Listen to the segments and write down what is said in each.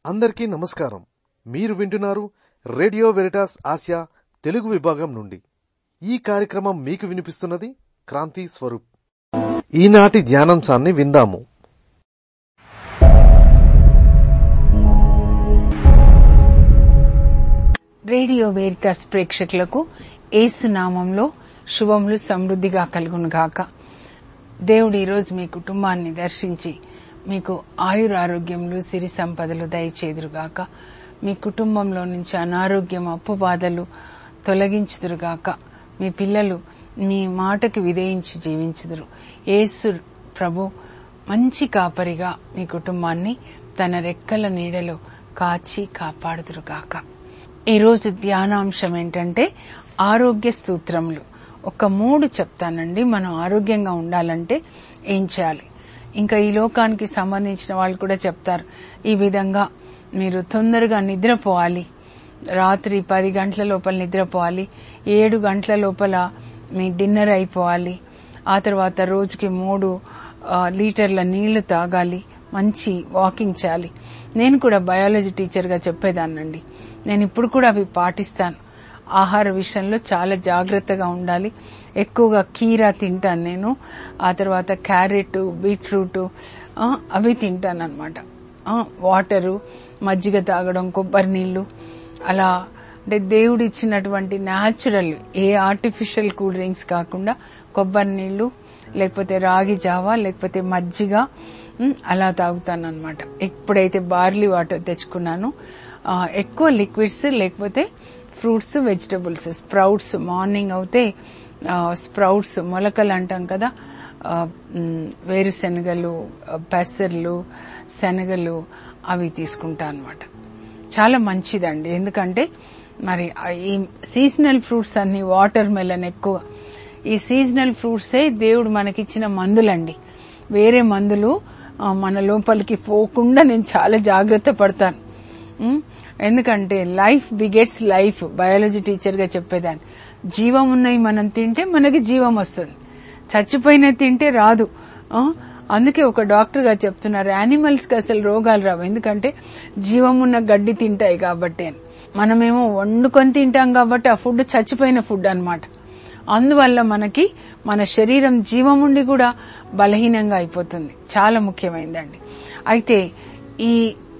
అందరికీ నమస్కారం మీరు వింటున్నారు రేడియో వెరిటాస్ ఆసియా తెలుగు విభాగం నుండి ఈ కార్యక్రమం మీకు వినిపిస్తున్నది క్రాంతి స్వరూప్ ఈనాటి ధ్యానాంశాన్ని విందాము రేడియో వేరితాస్ ప్రేక్షకులకు ఏసునామంలో శుభములు సమృద్ధిగా కలుగును గాక దేవుడు ఈరోజు మీ కుటుంబాన్ని దర్శించి మీకు ఆయురారోగ్యములు సిరి సంపదలు దయచేదురుగాక మీ కుటుంబంలో నుంచి అనారోగ్యం అప్పు బాధలు తొలగించుదురుగాక మీ పిల్లలు మీ మాటకు విధేయించి జీవించుదురు ఏసు ప్రభు మంచి కాపరిగా మీ కుటుంబాన్ని తన రెక్కల నీడలో కాచి కాపాడుదురుగాక ఈరోజు ధ్యానాంశం ఏంటంటే ఆరోగ్య సూత్రములు ఒక మూడు చెప్తానండి మనం ఆరోగ్యంగా ఉండాలంటే ఏం చేయాలి ఇంకా ఈ లోకానికి సంబంధించిన వాళ్ళు కూడా చెప్తారు ఈ విధంగా మీరు తొందరగా నిద్రపోవాలి రాత్రి పది గంటల లోపల నిద్రపోవాలి ఏడు గంటల లోపల మీ డిన్నర్ అయిపోవాలి ఆ తర్వాత రోజుకి మూడు ఆ, లీటర్ల నీళ్లు తాగాలి మంచి వాకింగ్ చేయాలి నేను కూడా బయాలజీ టీచర్గా చెప్పేదాన్నండి నేను ఇప్పుడు కూడా అవి పాటిస్తాను ఆహార విషయంలో చాలా జాగ్రత్తగా ఉండాలి ఎక్కువగా కీరా తింటాను నేను ఆ తర్వాత క్యారెట్ బీట్రూట్ ఆ, అవి తింటాను అనమాట వాటరు మజ్జిగ తాగడం కొబ్బరి నీళ్లు అలా అంటే దేవుడు ఇచ్చినటువంటి న్యాచురల్ ఏ ఆర్టిఫిషియల్ కూల్ డ్రింక్స్ కాకుండా కొబ్బరి నీళ్లు లేకపోతే రాగి జావా లేకపోతే మజ్జిగ ఉమ్, అలా తాగుతాను అనమాట ఎప్పుడైతే బార్లీ వాటర్ తెచ్చుకున్నాను ఆ, ఎక్కువ లిక్విడ్స్ లేకపోతే ఫ్రూట్స్ వెజిటబుల్స్ స్ప్రౌట్స్ మార్నింగ్ అవుతే స్ప్రౌట్స్ మొలకలు అంటాం కదా ఆ, ఉమ్, వేరుశనగలు ఆ, పెసర్లు శనగలు అవి తీసుకుంటా అనమాట చాలా మంచిదండి ఎందుకంటే మరి ఆ ఈ సీజనల్ ఫ్రూట్స్ అన్ని వాటర్ మెలన్ ఎక్కువ ఈ సీజనల్ ఫ్రూట్సే దేవుడు మనకిచ్చిన మందులండి వేరే మందులు ఆ, మన లోపలికి పోకుండా నేను చాలా జాగ్రత్త పడతాను ఉమ్, ఎందుకంటే life begets life biology teacher గా చెప్పేదాన్ని జీవం ఉన్నవి మనం తింటే మనకి జీవం వస్తుంది చచ్చిపోయిన తింటే రాదు ఆ, అందుకే ఒక డాక్టర్ గా చెప్తున్నారు యానిమల్స్ కి అసలు రోగాలు రావు ఎందుకంటే జీవం ఉన్న గడ్డి తింటాయి కాబట్టి అని. మనమేమో వండుకొని తింటాం కాబట్టి ఆ ఫుడ్ చచ్చిపోయిన ఫుడ్ అన్నమాట అందువల్ల మనకి మన శరీరం జీవం ఉండి కూడా బలహీనంగా అయిపోతుంది చాలా ముఖ్యమైనదండి అయితే ఈ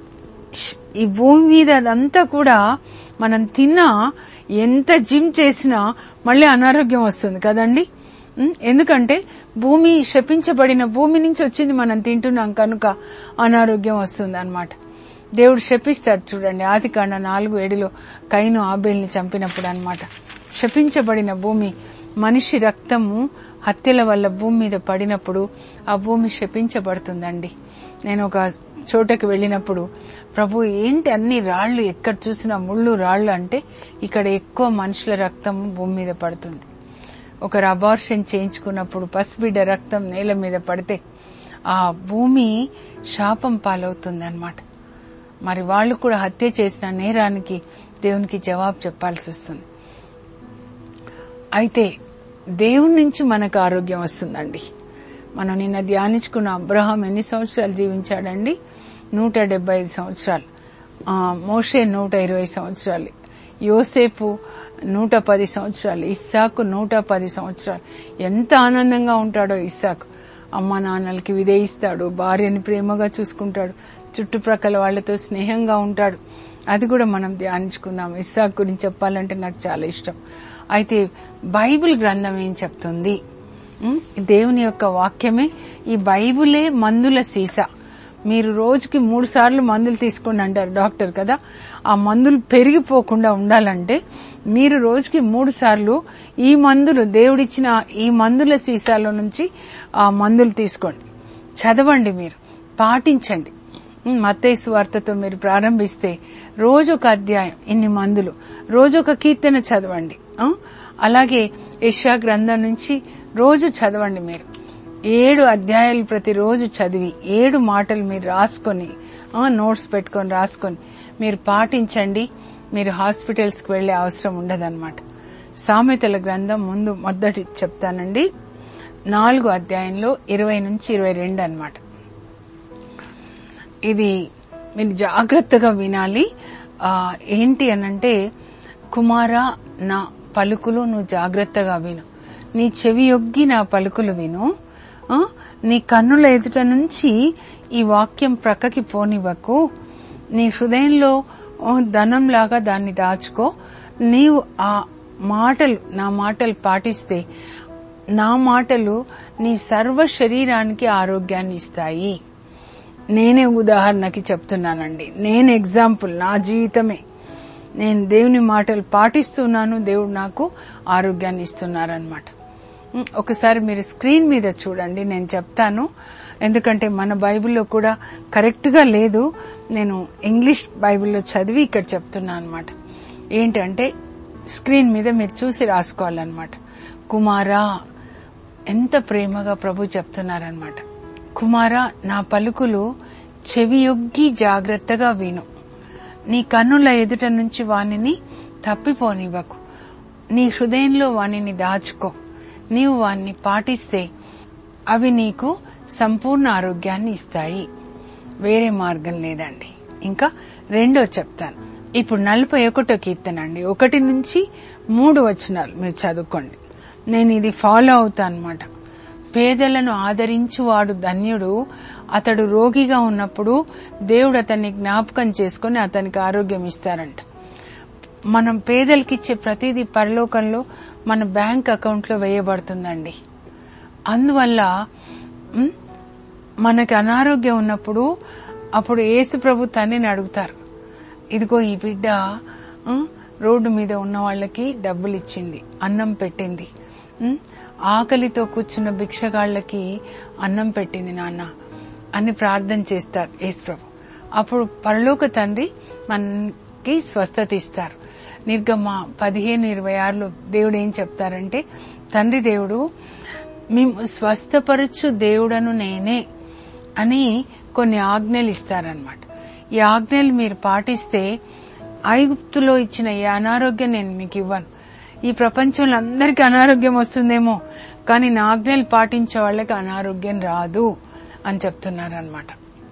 ఈ భూమి మీద అదంతా కూడా మనం తిన్నా ఎంత జిమ్ చేసినా మళ్ళీ అనారోగ్యం వస్తుంది కదండి ఉం? ఎందుకంటే భూమి శపించబడిన భూమి నుంచి వచ్చింది మనం తింటున్నాం కనుక అనారోగ్యం వస్తుంది అనమాట దేవుడు శపిస్తాడు చూడండి ఆది కాండ నాలుగు ఏడులో కైను ఆబేల్ని చంపినప్పుడు అన్నమాట శపించబడిన భూమి మనిషి రక్తము హత్యల వల్ల భూమి మీద పడినప్పుడు ఆ భూమి శపించబడుతుందండి నేను ఒక చోటకి వెళ్ళినప్పుడు ప్రభు ఏంటి అన్ని రాళ్లు ఎక్కడ చూసినా ముళ్ళు రాళ్లు అంటే ఇక్కడ ఎక్కువ మనుషుల రక్తం భూమి మీద పడుతుంది ఒకరు అబార్షన్ చేయించుకున్నప్పుడు పసిబిడ్డ రక్తం నేల మీద పడితే ఆ భూమి శాపం పాలవుతుంది అనమాట మరి వాళ్ళు కూడా హత్య చేసిన నేరానికి దేవునికి జవాబు చెప్పాల్సి వస్తుంది అయితే దేవుని నుంచి మనకు ఆరోగ్యం వస్తుందండి మనం నిన్న ధ్యానించుకున్న అబ్రహాం ఎన్ని సంవత్సరాలు జీవించాడండి నూట డెబ్బై ఐదు సంవత్సరాలు ఆ, మోషే నూట ఇరవై సంవత్సరాలు యోసేపు నూట పది సంవత్సరాలు ఇస్సాకు నూట పది సంవత్సరాలు ఎంత ఆనందంగా ఉంటాడో ఇస్సాకు అమ్మ నాన్నలకి విధేయిస్తాడు భార్యని ప్రేమగా చూసుకుంటాడు చుట్టుప్రక్కల వాళ్లతో స్నేహంగా ఉంటాడు అది కూడా మనం ధ్యానించుకుందాం ఇస్సాక్ గురించి చెప్పాలంటే నాకు చాలా ఇష్టం అయితే బైబిల్ గ్రంథం ఏం చెప్తుంది ఉం? దేవుని యొక్క వాక్యమే ఈ బైబులే మందుల సీసా మీరు రోజుకి మూడు సార్లు మందులు తీసుకోండి అంటారు డాక్టర్ కదా ఆ మందులు పెరిగిపోకుండా ఉండాలంటే మీరు రోజుకి మూడు సార్లు ఈ మందులు దేవుడిచ్చిన ఈ మందుల సీసాలో నుంచి ఆ మందులు తీసుకోండి చదవండి మీరు పాటించండి మత్తైసు వార్తతో మీరు ప్రారంభిస్తే రోజు ఒక అధ్యాయం ఇన్ని మందులు రోజు ఒక కీర్తన చదవండి ఆ? అలాగే యెషయా గ్రంథం నుంచి రోజు చదవండి మీరు ఏడు అధ్యాయాలు ప్రతిరోజు చదివి ఏడు మాటలు మీరు రాసుకొని ఆ, నోట్స్ పెట్టుకొని రాసుకొని మీరు పాటించండి మీరు హాస్పిటల్స్కి వెళ్లే అవసరం ఉండదన్నమాట సామెతల గ్రంథం ముందు మొదటి చెప్తానండి నాలుగు అధ్యాయంలో ఇరవై నుంచి ఇరవై రెండు అనమాట ఇది మీరు జాగ్రత్తగా వినాలి ఆ, ఏంటి అనంటే కుమార నా పలుకులు నువ్వు జాగ్రత్తగా విను నీ చెవి యొగ్గి నా పలుకులు విను ఆ, నీ కన్నుల ఎదుట నుంచి ఈ వాక్యం ప్రక్కకి పోనివ్వకు నీ హృదయంలో ఓ, ధనంలాగా దాన్ని దాచుకో నీవు ఆ మాటలు నా మాటలు పాటిస్తే నా మాటలు నీ సర్వ శరీరానికి ఆరోగ్యాన్ని ఇస్తాయి నేనే ఉదాహరణకి చెప్తున్నానండి నేను ఎగ్జాంపుల్ నా జీవితమే నేను దేవుని మాటలు పాటిస్తున్నాను దేవుడు నాకు ఆరోగ్యాన్ని ఇస్తున్నారనమాట ఉమ్, ఒకసారి మీరు స్క్రీన్ మీద చూడండి నేను చెప్తాను ఎందుకంటే మన బైబిల్లో కూడా కరెక్ట్ గా లేదు నేను ఇంగ్లీష్ బైబిల్లో చదివి ఇక్కడ చెప్తున్నా అనమాట ఏంటంటే స్క్రీన్ మీద మీరు చూసి రాసుకోవాలన్నమాట కుమారా ఎంత ప్రేమగా ప్రభు చెప్తున్నారనమాట కుమారా నా పలుకులు చెవియొగ్గి జాగ్రత్తగా విను నీ కన్నుల ఎదుట నుంచి వానిని తప్పిపోనివ్వకు నీ హృదయంలో వానిని దాచుకో నీవు వాన్ని పాటిస్తే అవి నీకు సంపూర్ణ ఆరోగ్యాన్ని ఇస్తాయి వేరే మార్గం లేదండి ఇంకా రెండో చెప్తాను ఇప్పుడు నలభై ఒకటో కీర్తన అండి ఒకటి నుంచి మూడు వచనాలు మీరు చదువుకోండి నేను ఇది ఫాలో అవుతా అనమాట పేదలను ఆదరించువాడు ధన్యుడు అతడు రోగిగా ఉన్నప్పుడు దేవుడు అతన్ని జ్ఞాపకం చేసుకుని అతనికి ఆరోగ్యం ఇస్తారంట మనం పేదలకిచ్చే ప్రతిదీ పరలోకంలో మన బ్యాంక్ అకౌంట్ లో వేయబడుతుందండి అందువల్ల ఉమ్, మనకి అనారోగ్యం ఉన్నప్పుడు అప్పుడు యేసు ప్రభు తండ్రిని అడుగుతారు ఇదిగో ఈ బిడ్డ ఉమ్, రోడ్డు మీద ఉన్న వాళ్ళకి డబ్బులు ఇచ్చింది అన్నం పెట్టింది ఉమ్, ఆకలితో కూర్చున్న భిక్షగాళ్ళకి అన్నం పెట్టింది నాన్న అని ప్రార్థన చేస్తారు యేసు ప్రభు అప్పుడు పరలోక తండ్రి మనకి స్వస్థత ఇస్తారు నిర్గమ పదిహేను ఇరవై ఆరులో దేవుడు ఏం చెప్తారంటే తండ్రి దేవుడు మేము స్వస్థపరచు దేవుడను నేనే అని కొన్ని ఆజ్ఞలు ఇస్తారనమాట ఈ ఆజ్ఞలు మీరు పాటిస్తే ఐగుప్తులో ఇచ్చిన ఈ అనారోగ్యం నేను మీకు ఇవ్వను ఈ ప్రపంచంలో అందరికీ అనారోగ్యం వస్తుందేమో కానీ నా ఆజ్ఞలు పాటించే వాళ్ళకి అనారోగ్యం రాదు అని చెప్తున్నారనమాట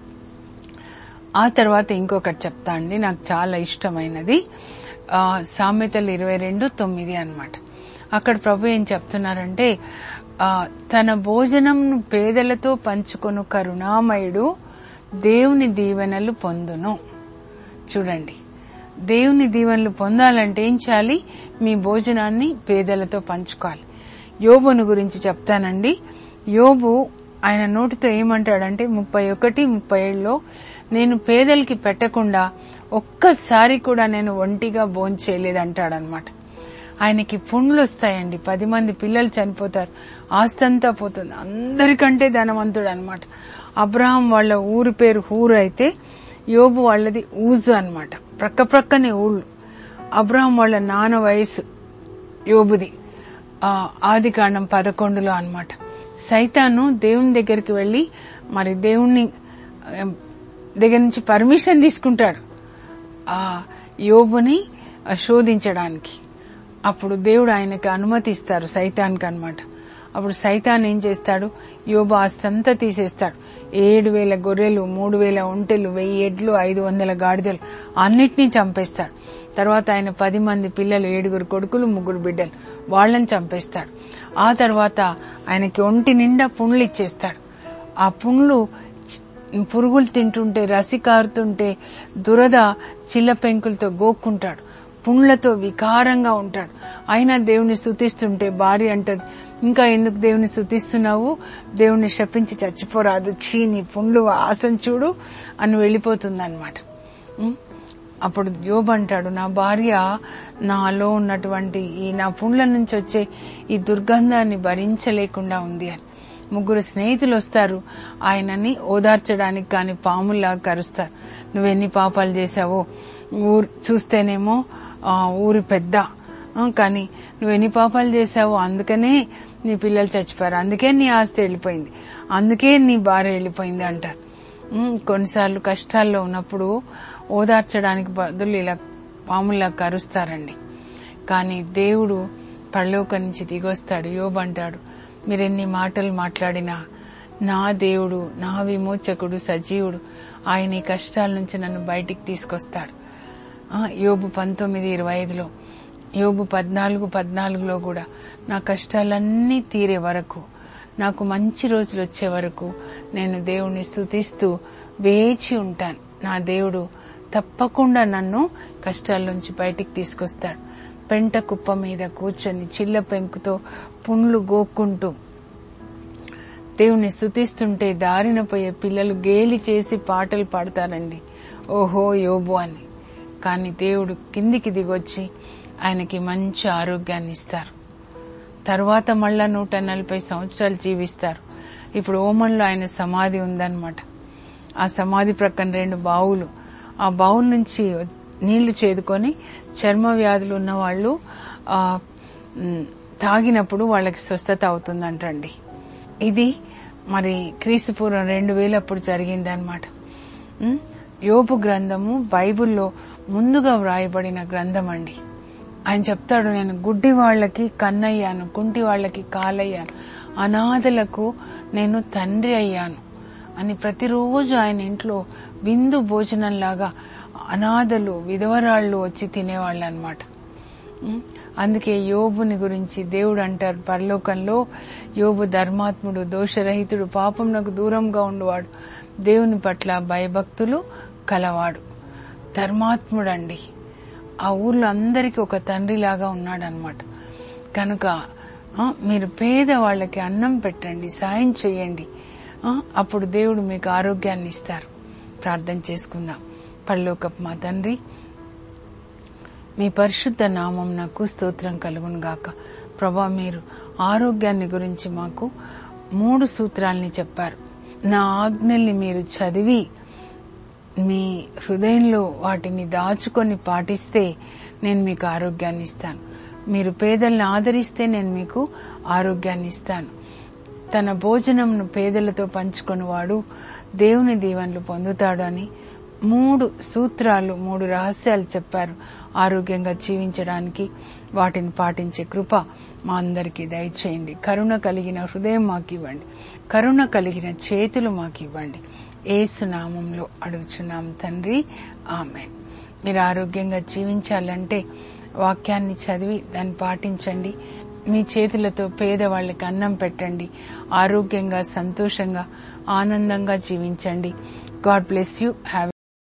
ఆ తర్వాత ఇంకొకటి చెప్తా అండి నాకు చాలా ఇష్టమైనది ఆ, సామెతలు ఇరవై రెండు తొమ్మిది అనమాట అక్కడ ప్రభు ఏం చెప్తున్నారంటే ఆ, తన భోజనంను పేదలతో పంచుకొను కరుణామయుడు దేవుని దీవెనలు పొందును చూడండి దేవుని దీవెనలు పొందాలంటే ఏం చేయాలి మీ భోజనాన్ని పేదలతో పంచుకోవాలి యోబును గురించి చెప్తానండి యోబు ఆయన నోటితో ఏమంటాడంటే ముప్పై ఒకటి ముప్పై ఏడులో నేను పేదలకి పెట్టకుండా ఒక్కసారి కూడా నేను ఒంటిగా భోంచేయలేదంటాడనమాట ఆయనకి పుండ్లు వస్తాయండి పది మంది పిల్లలు చనిపోతారు ఆస్తంతా పోతుంది అందరికంటే ధనవంతుడు అనమాట అబ్రహాం వాళ్ళ ఊరి పేరు హూరు అయితే యోబు వాళ్ళది ఊజు అనమాట ప్రక్క ప్రక్కనే ఊళ్ళు అబ్రహాం వాళ్ళ నాన్న వయసు యోబుది ఆ, ఆదికాండం పదకొండులో అన్నమాట సైతాను దేవుని దగ్గరికి వెళ్లి మరి దేవుణ్ణి ఆ, దగ్గర నుంచి పర్మిషన్ తీసుకుంటాడు ఆ యోబుని ఆ, శోధించడానికి అప్పుడు దేవుడు ఆయనకి అనుమతి ఇస్తారు సైతానికి అన్నమాట అప్పుడు సైతాన్ ఏం చేస్తాడు యోబు ఆస్తంతా తీసేస్తాడు ఏడు వేల గొర్రెలు మూడు వేల ఒంటెలు వెయ్యి ఎడ్లు ఐదు వందల గాడిదలు అన్నిటినీ చంపేస్తాడు తర్వాత ఆయన పది మంది పిల్లలు ఏడుగురు కొడుకులు ముగ్గురు బిడ్డలు వాళ్ళని చంపేస్తాడు ఆ తర్వాత ఆయనకి ఒంటి నిండా పుండ్లు ఇచ్చేస్తాడు ఆ పుండ్లు చి- పురుగులు తింటుంటే రసి కారుతుంటే దురద చిల్ల పెంకులతో గోక్కుంటాడు పుండ్లతో వికారంగా ఉంటాడు అయినా దేవుని స్థుతిస్తుంటే భార్య అంటది ఇంకా ఎందుకు దేవుని స్థుతిస్తున్నావు దేవుని శపించి చచ్చిపోరాదు చీ నీ పుండ్లు వాసన చూడు అని వెళ్ళిపోతుంది అప్పుడు యోబ్ అంటాడు నా భార్య నాలో ఉన్నటువంటి ఈ నా పుండ్ల నుంచి వచ్చే ఈ దుర్గంధాన్ని భరించలేకుండా ఉంది అని ముగ్గురు స్నేహితులు వస్తారు ఆయనని ఓదార్చడానికి కాని పాముల్లా కరుస్తారు నువ్వెన్ని పాపాలు చేశావో ఊరు చూస్తేనేమో ఆ, ఊరి పెద్ద ఆ, కానీ నువ్వెన్ని పాపాలు చేశావో అందుకనే నీ పిల్లలు చచ్చిపోయారు అందుకే నీ ఆస్తి వెళ్ళిపోయింది అందుకే నీ భార్య వెళ్ళిపోయింది అంటారు ఉమ్, కొన్నిసార్లు కష్టాల్లో ఉన్నప్పుడు ఓదార్చడానికి బదులు ఇలా పాముల్లా కరుస్తారండి కానీ దేవుడు పరలోకం నుంచి దిగొస్తాడు యోబంటాడు మీరెన్ని మాటలు మాట్లాడినా నా దేవుడు నా విమోచకుడు సజీవుడు ఆయన ఈ కష్టాల నుంచి నన్ను బయటికి తీసుకొస్తాడు ఆ, యోబు పంతొమ్మిది ఇరవై ఐదులో యోబు పద్నాలుగు పద్నాలుగులో కూడా నా కష్టాలన్నీ తీరే వరకు నాకు మంచి రోజులు వచ్చే వరకు నేను దేవుణ్ణి స్తుతిస్తూ వేచి ఉంటాను నా దేవుడు తప్పకుండా నన్ను కష్టాల నుంచి బయటికి తీసుకొస్తాడు పెంట కుప్ప మీద కూర్చొని చిల్ల పెంకుతో పుండ్లు గోక్కుంటూ దేవుని స్తుతిస్తుంటే దారిన పోయే పిల్లలు గేలి చేసి పాటలు పాడతారండి ఓహో యోబు అని కానీ దేవుడు కిందికి దిగొచ్చి ఆయనకి మంచి ఆరోగ్యాన్ని ఇస్తారు తర్వాత మళ్ళా నూట నలభై సంవత్సరాలు జీవిస్తారు ఇప్పుడు ఓమన్లో ఆయన సమాధి ఉందన్నమాట ఆ సమాధి ప్రక్కన రెండు బావులు ఆ బావుల నుంచి నీళ్లు చేదుకొని చర్మ వ్యాధులు ఉన్న వాళ్ళు ఆ, మ్, తాగినప్పుడు వాళ్ళకి స్వస్థత అవుతుందంటండి ఇది మరి క్రీస్తుపూర్వం రెండు వేలు అప్పుడు జరిగిందనమాట ఉమ్, యోబు గ్రంథము బైబిల్లో ముందుగా వ్రాయబడిన గ్రంథం అండి ఆయన చెప్తాడు నేను గుడ్డి వాళ్ళకి కన్నయ్యాను కుంటి వాళ్ళకి కాలయ్యాను అనాథలకు నేను తండ్రి అయ్యాను అని ప్రతిరోజు ఆయన ఇంట్లో విందు భోజనంలాగా అనాథలు విధవరాళ్ళు వచ్చి తినేవాళ్ళు అనమాట ఉమ్, అందుకే యోబుని గురించి దేవుడు అంటారు పరలోకంలో యోబు ధర్మాత్ముడు దోషరహితుడు పాపంనకు దూరంగా ఉండేవాడు దేవుని పట్ల భయభక్తులు కలవాడు ధర్మాత్ముడండి ఆ ఊర్లో అందరికీ ఒక తండ్రిలాగా ఉన్నాడనమాట కనుక ఆ, మీరు పేద వాళ్ళకి అన్నం పెట్టండి సాయం చేయండి ఆ, అప్పుడు దేవుడు మీకు ఆరోగ్యాన్ని ఇస్తారు ప్రార్థన చేసుకుందాం పరలోకపు మా తండ్రి మీ పరిశుద్ధ నామం నాకు స్తోత్రం కలుగును గాక ప్రభా మీరు ఆరోగ్యాన్ని గురించి మాకు మూడు సూత్రాల్ని చెప్పారు నా ఆజ్ఞల్ని మీరు చదివి మీ హృదయంలో వాటిని దాచుకొని పాటిస్తే నేను మీకు ఆరోగ్యాన్ని ఇస్తాను మీరు పేదల్ని ఆదరిస్తే నేను మీకు ఆరోగ్యాన్ని ఇస్తాను తన భోజనంను పేదలతో పంచుకొనివాడు దేవుని దీవెనలు పొందుతాడు అని మూడు సూత్రాలు మూడు రహస్యాలు చెప్పారు ఆరోగ్యంగా జీవించడానికి వాటిని పాటించే కృప మా అందరికీ దయచేయండి కరుణ కలిగిన హృదయం మాకు ఇవ్వండి కరుణ కలిగిన చేతులు మాకు ఇవ్వండి ఏసునామంలో అడుగుచున్నాం తండ్రి ఆమె మీరు ఆరోగ్యంగా జీవించాలంటే వాక్యాన్ని చదివి దాన్ని పాటించండి మీ చేతులతో పేదవాళ్ళకి అన్నం పెట్టండి ఆరోగ్యంగా సంతోషంగా ఆనందంగా జీవించండి గాడ్ బ్లెస్ యూ హ్యావ్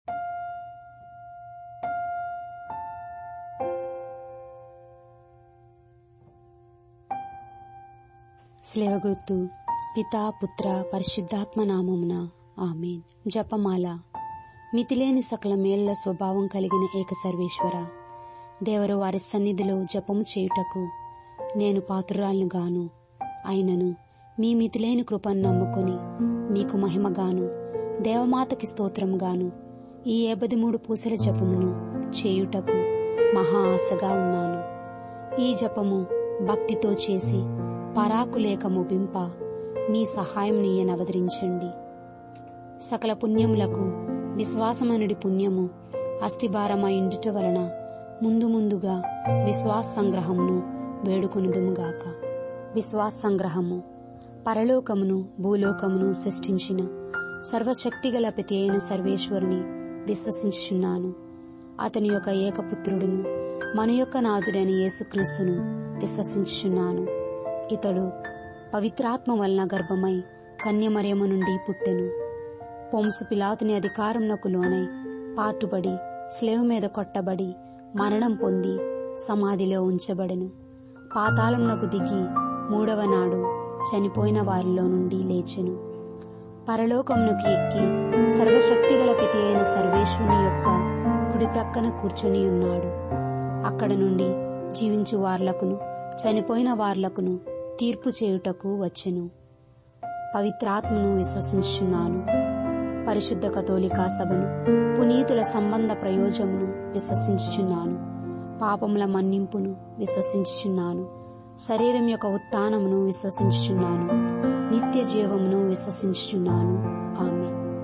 స్లేవగుర్తు పితా పుత్ర పరిశుద్ధాత్మ నామమున ఆమెన్ జపమాల మితిలేని సకల మేళ్ల స్వభావం కలిగిన ఏక సర్వేశ్వర దేవరు వారి సన్నిధిలో జపము చేయుటకు నేను పాత్రురాలను గాను అయినను మీ మితిలేని కృపను నమ్ముకొని మీకు మహిమగాను దేవమాతకి స్తోత్రం గాను ఈ ఏబది మూడు పూసల జపమును చేయుటకు మహా ఆశగా ఉన్నాను ఈ జపము భక్తితో చేసి పరాకులేక ముగింప మీ సహాయం నీయనవదరించండి సకల పుణ్యములకు విశ్వాసమనుడి పుణ్యము అస్థిభారమైండుట వలన ముందు ముందుగా విశ్వాస సంగ్రహమును వేడుకొనుదుముగాక విశ్వాస సంగ్రహము పరలోకమును భూలోకమును సృష్టించిన సర్వశక్తిగల ప్రతి అయిన సర్వేశ్వరుని విశ్వసించుచున్నాను అతని యొక్క ఏకపుత్రుడును మన యొక్క నాథుడైన యేసుక్రీస్తును విశ్వసించుచున్నాను ఇతడు పవిత్రాత్మ వలన గర్భమై కన్యమరియము నుండి పుట్టెను పొంసు పిలాతుని అధికారంనకు లోనై పాటుబడి స్లేవ్ మీద కొట్టబడి మరణం పొంది సమాధిలో ఉంచబడెను పాతాళంనకు దిగి మూడవ నాడు చనిపోయిన వారిలో నుండి లేచెను పరలోకమునకు ఎక్కి సర్వశక్తిగల పితి అయిన సర్వేశ్వరుని యొక్క కుడి ప్రక్కన కూర్చొని ఉన్నాడు అక్కడ నుండి జీవించు వార్లకును చనిపోయిన వార్లకును తీర్పు చేయుటకు వచ్చెను పవిత్రాత్మను విశ్వసించుచున్నాను పరిశుద్ధ కథోలికా సభను పునీతుల సంబంధ ప్రయోజమును విశ్వసించుచున్నాను పాపముల మన్నింపును విశ్వసించుచున్నాను శరీరం యొక్క ఉత్థానమును విశ్వసించుచున్నాను నిత్య జీవమును విశ్వసించుచున్నాను ఆమె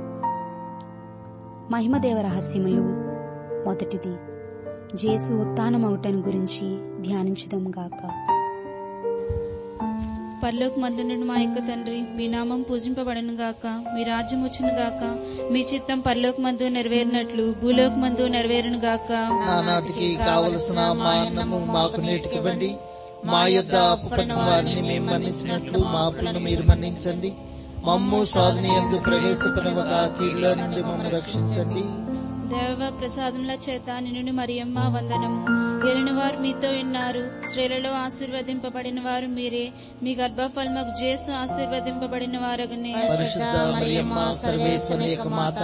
మహిమదేవ రహస్యములు మొదటిది జేసు ఉత్థానమవుటను గురించి ధ్యానించుదాం గాక పరలోక మందునుడు మా యొక్క తండ్రి మీ నామం పూజింపబడను గాక మీ రాజ్యం వచ్చును గాక మీ చిత్తం పరలోక మందు నెరవేరినట్లు భూలోక మందు నెరవేరును గాక నానాటికి కావలసిన మా అన్నము మాకు నేటికివ్వండి మా యొద్ద అప్పుపడిన వారిని మేము మన్నించినట్లు మా అప్పులను మీరు మన్నించండి మమ్ము సాధన ఎందు ప్రవేశపడవక కీళ్ళ నుండి మమ్మల్ని రక్షించండి దేవ ప్రసాదముల చేత నిన్ను మరియమ్మ వందనము ఎరిన వారు మీతో ఉన్నారు స్త్రీలలో ఆశీర్వదింపబడిన వారు మీరే మీ గర్భఫలముకు జేసు ఆశీర్వదింపబడిన వారగనే పరిశుద్ధ మరియమ్మ సర్వేశ్వరి యొక్క మాత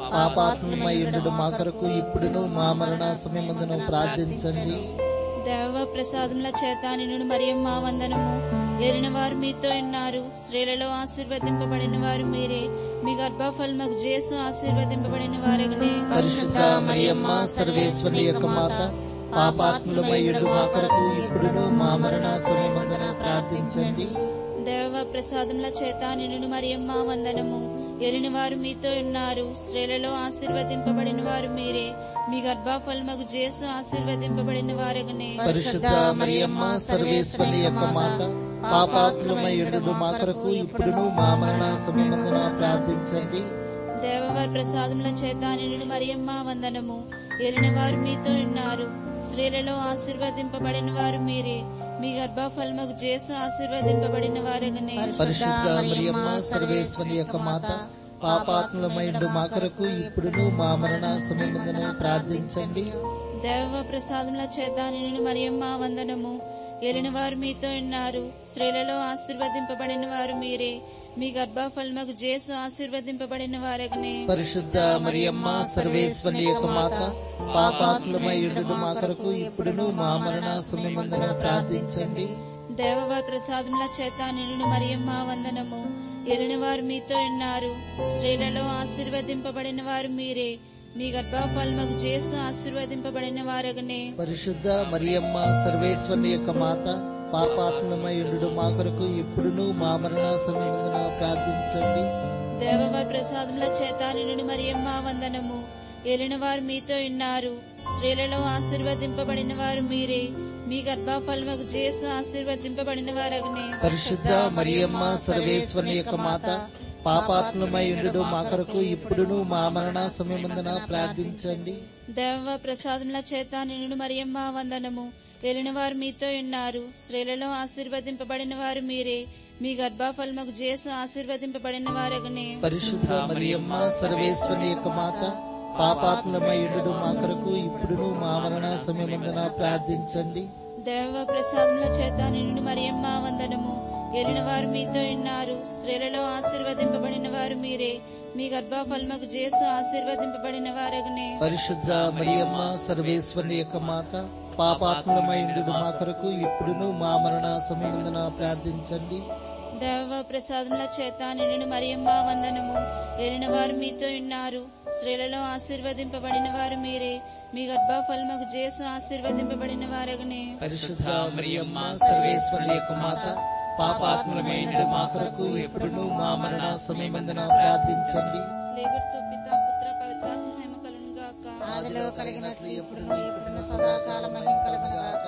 పాపాత్మయుడు మా కొరకు ఇప్పుడును మా మరణ సమయమందును ప్రార్థించండి దేవ ప్రసాదముల చేత నిన్ను మరియమ్మ వందనము ఎరిన వారు మీతో ఉన్నారు స్త్రీలలో ఆశీర్వదింపబడిన వారు మీరే మీ గర్భఫలముకు జేసు ఆశీర్వదింపబడిన వారగనే పరిశుద్ధ మరియమ్మ సర్వేశ్వరి యొక్క మాత పాపాత్ములమయ్యుడు మా కొరకు ఇప్పుడును మా మరణ సమయమందున ప్రార్థించండి దేవ ప్రసాదముల చేత నిన్ను మరియమ్మ వందనము ఎరిని వారు మీతో ఉన్నారు స్త్రీలలో ఆశీర్వదింపబడిన వారు మీరే మీ గర్భఫలముకు జేసు ఆశీర్వదింపబడిన వారగనే పరిశుద్ధ మరియమ్మ సర్వేశ్వరి యొక్క మాత పాపాత్ములమయ్యుడు మా కొరకు ఇప్పుడును మా మరణ సమయమందున ప్రార్థించండి దేవవారి ప్రసాదముల చేత నిన్ను మరియమ్మ వందనము ఎరిన వారు మీతో ఉన్నారు స్త్రీలలో ఆశీర్వదింపబడిన వారు మీరే మీ గర్భఫలముకు జేసు ఆశీర్వదింపబడిన వారగనే పరిశుద్ధ మరియమ్మ సర్వేశ్వరి యొక్క మాత పాపాత్ములమైండు మా కొరకు ఇప్పుడును మా మరణ సమయమందున ప్రార్థించండి దేవ ప్రసాదముల చేత నిన్ను మరియమ్మ వందనము ఎరిన వారు మీతో ఉన్నారు స్త్రీలలో ఆశీర్వదింపబడిన వారు మీరే మీ గర్భఫలముకు జేసు ఆశీర్వదింపబడిన వారగనే పరిశుద్ధ మరియమ్మ సర్వేశ్వరి యొక్క మాత పాపాత్ములమైండు మా కొరకు ఇప్పుడును మా మరణ సమయమందున ప్రార్థించండి దేవవారి ప్రసాదముల చేత నిన్ను మరియమ్మ వందనము ఎరిన వారు మీతో ఉన్నారు స్త్రీలలో ఆశీర్వదింపబడిన వారు మీరే మీ గర్భఫలముకు జేసు ఆశీర్వదింపబడిన వారగనే పరిశుద్ధ మరియమ్మ సర్వేశ్వరి యొక్క మాత పాపాత్ములమైండు మా కొరకు ఇప్పుడును మా మరణ సమయమందున ప్రార్థించండి దేవవారి ప్రసాదముల చేత నిన్ను మరియమ్మ వందనము ఎరిన వారు మీతో ఉన్నారు స్త్రీలలో ఆశీర్వదింపబడిన వారు మీరే మీ గర్భఫలముకు జేసు ఆశీర్వదింపబడిన వారగనే పరిశుద్ధ మరియమ్మ సర్వేశ్వరి యొక్క మాత పాపాత్మమైండు మా కొరకు ఇప్పుడును మా మరణ సమయమందున ప్రార్థించండి దేవ ప్రసాదముల చేత నిన్ను మరియమ్మ వందనము ఎలిన వారు మీతో ఉన్నారు స్త్రీలలో ఆశీర్వదింపబడిన వారు మీరే మీ గర్భఫలముకు జేసు ఆశీర్వదింపబడిన వారగనే పరిశుద్ధ మరియమ్మ సర్వేశ్వరి యొక్క మాత పాపాత్మమైండు మా కొరకు ఇప్పుడును మా మరణ సమయమందున ప్రార్థించండి దేవ ప్రసాదముల చేత నిన్ను మరియమ్మ వందనము ఎరిన వారు మీతో ఉన్నారు స్త్రీలలో ఆశీర్వదింపబడిన వారు మీరే మీ గర్భఫలముకు జేసు ఆశీర్వదింపబడిన వారగనే పరిశుద్ధ మరియమ్మ సర్వేశ్వరి యొక్క మాత పాపాత్మమైండు మా కొరకు ఇప్పుడును మా మరణ సమయమందున ప్రార్థించండి దేవ ప్రసాదముల చేత నిన్ను మరియమ్మ వందనము ఎరిన వారు మీతో ఉన్నారు స్త్రీలలో ఆశీర్వదింపబడిన వారు మీరే మీ గర్భఫలముకు జేసు ఆశీర్వదింపబడిన వారగనే పరిశుద్ధ మరియమ్మ సర్వేశ్వరి యొక్క మాత పాపాత్మలమైండు మా కొరకు ఎప్పుడును మా మరణ సమయమందున ప్రార్థించండి స్లేవర్తో పిత పుత్ర పవిత్రాత్మ మహిమ కలును గాక ఆదిలో కలిగినట్లు ఎప్పుడును ఇప్పుడును సదాకాలం మహిమ కలుగునుగాక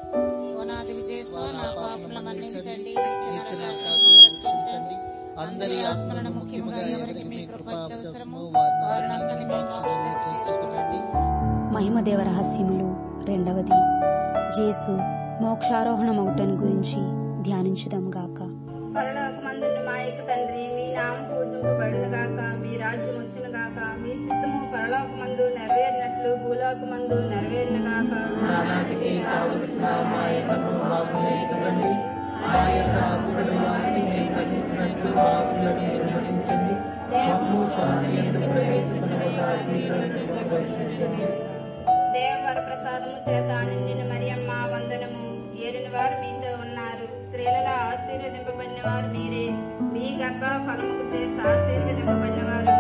ఓనాది విజయస్వ నా పాపముల మన్నించండి నిత్య నరకాగ్ని రక్షించండి అందరి ఆత్మలను ముఖ్యముగా ఎవరికి మీ కృప అవసరమో వారిని మీ క్షేమంలో చేర్చుకోనండి మహిమదేవ రహస్యములు రెండవది జేసు మోక్షారోహణమౌటను గురించి ధ్యానించుదాం గాక పరలోకమందున్న మా యొక్క తండ్రి మీ నామం పూజింపబడును గాక మీ రాజ్యం వచ్చును గాక మీ చిత్తము పరలోకమందు నెరవేరినట్లు భూలోకమందు నెరవేరును గాక నానాటికి కావలసిన మా ఎన్నము మాకు నేర్చుకోండి మా యొక్క అప్పుడి వారిని మేము మన్నించినట్లు మా అప్పులను మీరు మన్నించండి మమ్ము స్వామి ఎందు ప్రవేశపడకుండా రక్షించండి దేవవర ప్రసాదము చేత నిండిన మరియమ్మ వందనము ఏలిన వారు మీతో ఉన్నారు స్త్రీలలో ఆశీర్వదింపబడిన వారు మీరే మీ గర్భ ఫలముకు చేత ఆశీర్వదింపబడిన వారు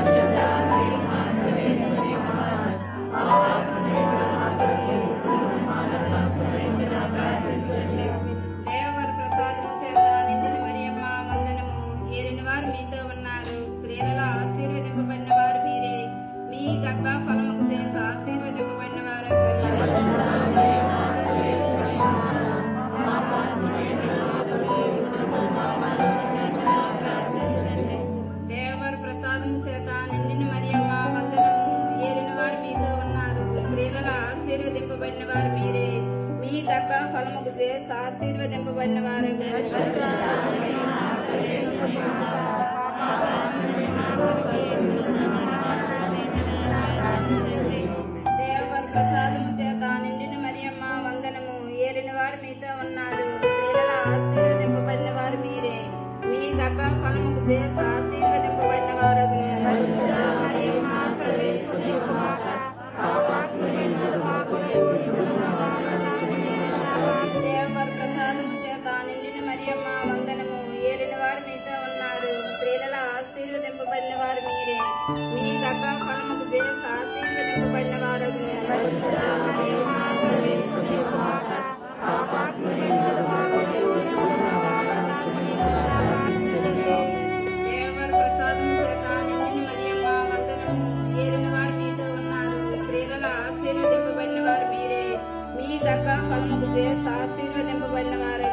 దేవవర ప్రసాదము చేత నిండిన మరియమ్మ వందనము ఏలిన వారు మీతో ఉన్నారు స్త్రీలలో ఆశీర్వదింపబడిన వారు మీరే మీ గర్భ ఫలముకు చేత ఆశీర్వదింపబడిన వారు దేవవర ఆశీర్వదింపబడిన వారు మీరే మీ గర్భ ఫలముకు చేసి ఆశీర్వదింపబడిన వారు దేవర ప్రసాదము చేత నిండిన మరియమ్మ వందనము ఏలిన వారు మీతో ఉన్నారు స్త్రీలలో ఆశీర్వదింపబడిన వారు మీరే మీ గర్భ ఫలముకు చేసి ఆశీర్వదింపబడిన వారు దేవర ప్రసాదము చేత నిండిన మరియమ్మ వందనము ఏలిన వారు మీతో ఉన్నారు స్త్రీలలో ఆశీర్వదింపబడిన వారు మీరే మీ గర్భ ఫలముకు చేసి ఆశీర్వదింపబడిన వారు దేవర ప్రసాదం చేత నిండిన మరియమ్మ వందనము ఏలిన వారు మీతో ఉన్నారు స్త్రీలలో ఆశీర్వదింపబడిన వారు మీరే మీ గర్భ ఫలముకు చేసి ఆశీర్వదింపబడిన వారు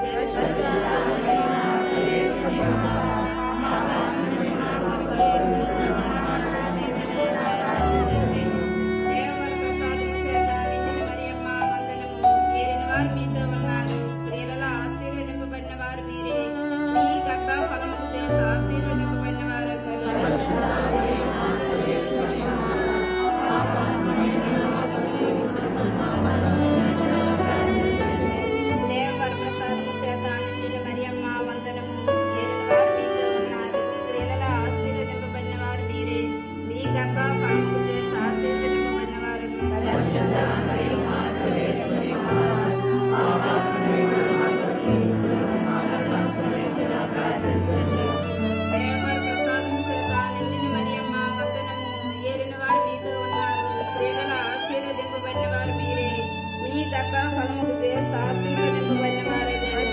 దేవర ప్రసాదం చేత నిండిన మరియమ్మ వందనము ఏలిన వారు మీతో ఉన్నారు స్త్రీలలో ఆశీర్వదింపబడిన వారు మీరే మీ గర్భ ఫలముకు చేసి ఆశీర్వదింపబడిన వారు దేవర ప్రసాదము చేత నిండిన మరియమ్మ వందనము ఏలిన వారు మీతో ఉన్నారు స్త్రీలలో ఆశీర్వదింపబడిన వారు మీరే మీ గర్భ ఫలముకు చేసి ఆశీర్వదింపబడిన వారు దేవర ప్రసాదము చేత నిండిన మరియమ్మ వందనము ఏలిన వారు మీతో ఉన్నారు స్త్రీలలో ఆశీర్వదింపబడిన వారు మీరే మీ గర్భ ఫలముకు చేసి ఆశీర్వదింపబడిన వారు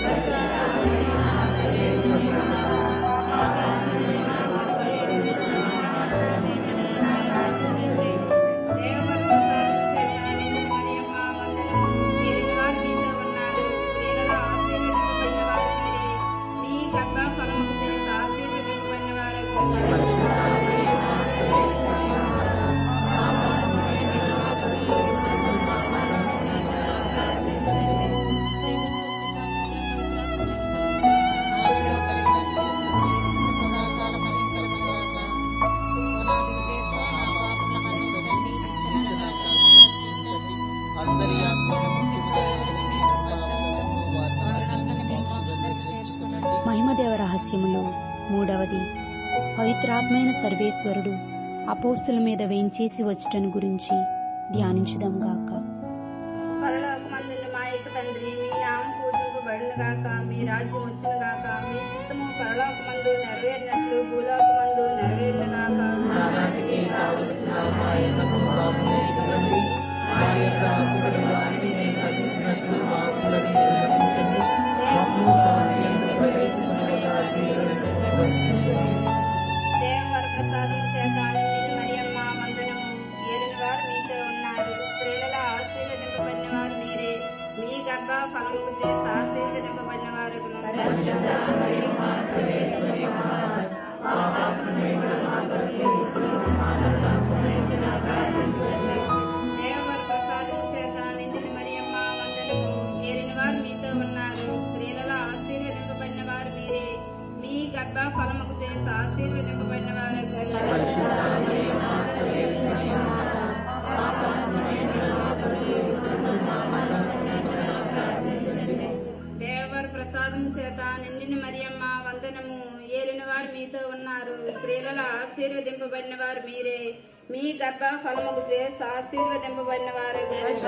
దేవర ప్రసాదము చేత నిండిన మరియమ్మ వందనము ఏలిన వారు మీతో ఉన్నారు స్త్రీలలో ఆశీర్వదింపబడిన వారు మీరే మీ గర్భ ఫలముకు చేసి ఆశీర్వదింపబడిన వారు ఆదిలో కలిగినట్లు ఇప్పుడు సదాకాలం మహిమ కలుగునుగాక. పునాది విజయస్వ నా పాపముల మన్నించండి, నిత్య నరకాగ్ని రక్షించండి. అందరి ఆత్మలను ముఖ్యముగా ఎవరిని మీ కృపావరము వారిని మీ మోక్షంలోకి చేర్చుకునండి. మహిమదేవ రహస్యములు మూడవది పవిత్రాత్మైన సర్వేశ్వరుడు అపోస్తుల మీద వేంచేసి వచ్చటను గురించి ధ్యానించుదాం గాక పరలోకమందున్న మా యొక్క తండ్రి మీ నామం పూజింపబడును గాక మీ రాజ్యం వచ్చును గాక మీ చిత్తము పరలోకమందు నెరవేరినట్లు భూలోకమందు నెరవేరును గాక నానాటికి కావలసిన మా యొక్క మాకు నేర్చుకోండి మా యొక్క అప్పుల వారిని మేము అందించినట్లు మా అప్పులను మీరు అందించండి మమ్ము స్వాధీనంలో ప్రవేశింపకుండా కీడులను రక్షించండి దేవవర ప్రసాదం చేత నిండిన మరియమ్మ వందనము ఏలిన వారు మీతో ఉన్నారు స్త్రీలలో ఆశీర్వదింపబడిన వారు మీరే మీ గర్భ ఫలముకు చేసి ఆశీర్వదింపబడిన వారు దేవవర ప్రసాదం చేత నిండిన మరియమ్మ వందనము ఏలిన వారు మీతో ఉన్నారు స్త్రీలలో ఆశీర్వదింపబడిన వారు మీరే మీ గర్భ ఫలముకు చేసి ఆశీర్వదింపబడిన వారు దేవర ప్రసాదం చేత నిండిన మరియమ్మ వందనము ఏలిన వారు మీతో ఉన్నారు స్త్రీలలో ఆశీర్వదింపబడిన వారు మీరే మీ గర్భ ఫలముకు చేసి ఆశీర్వదింపబడిన వారు